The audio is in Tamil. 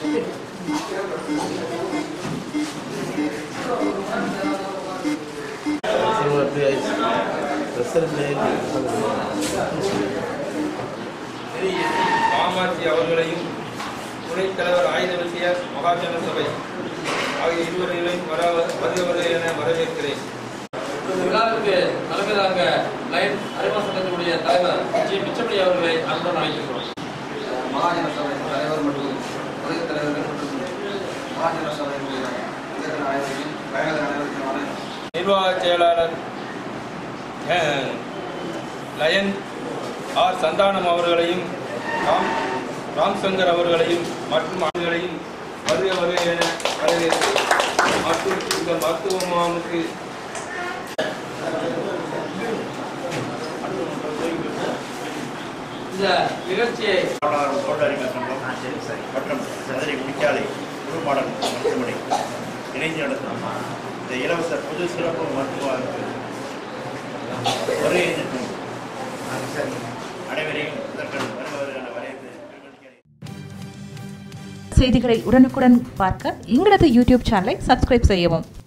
காமாட்சி அவர்களையும் துணைத் தலைவர் ஆயுத விஷய மகாஜன சபை ஆகிய இருவர்களையும் வர வருகிறவர்கள் என வரவேற்கிறேன் இந்த விழாவிற்கு தலைமை தாங்க லைன் அறிமுக சங்கத்தினுடைய தலைவர் ஜி பிச்சமணி அவர்களை அன்புடன் அழைக்கின்றோம் மகாஜன சபை தலைவர் மற்றும் துணைத் தலைவர்கள் மற்றும் மகாஜன சபையினுடைய உயர்ந்த நாயகர்கள் பயண அனைவருக்குமான நிர்வாக செயலாளர் அஹ், லயன் ஆர் சந்தானம் அவர்களையும் ராம் ராம்சங்கர் அவர்களையும் மற்றும் அவர்களையும் வருக வருக என வரவேற்று மற்றும் இந்த மருத்துவ முகாமுக்கு இந்த நிகழ்ச்சியை மாணவர் தோட்டறிஞர் சங்கம் மற்றும் சதுரை முடிக்காலை குழுமாடல் மருத்துவமனை இணைந்து நடத்தும் இந்த இலவச பொது சிறப்பு மருத்துவ வருகை நிற்கும் அனைவரையும் இதற்கு வருவதற்கான வரவேற்பு செய்திகளை உடனுக்குடன் பார்க்க எங்களது யூடியூப் சேனலை சப்ஸ்கிரைப் செய்யவும்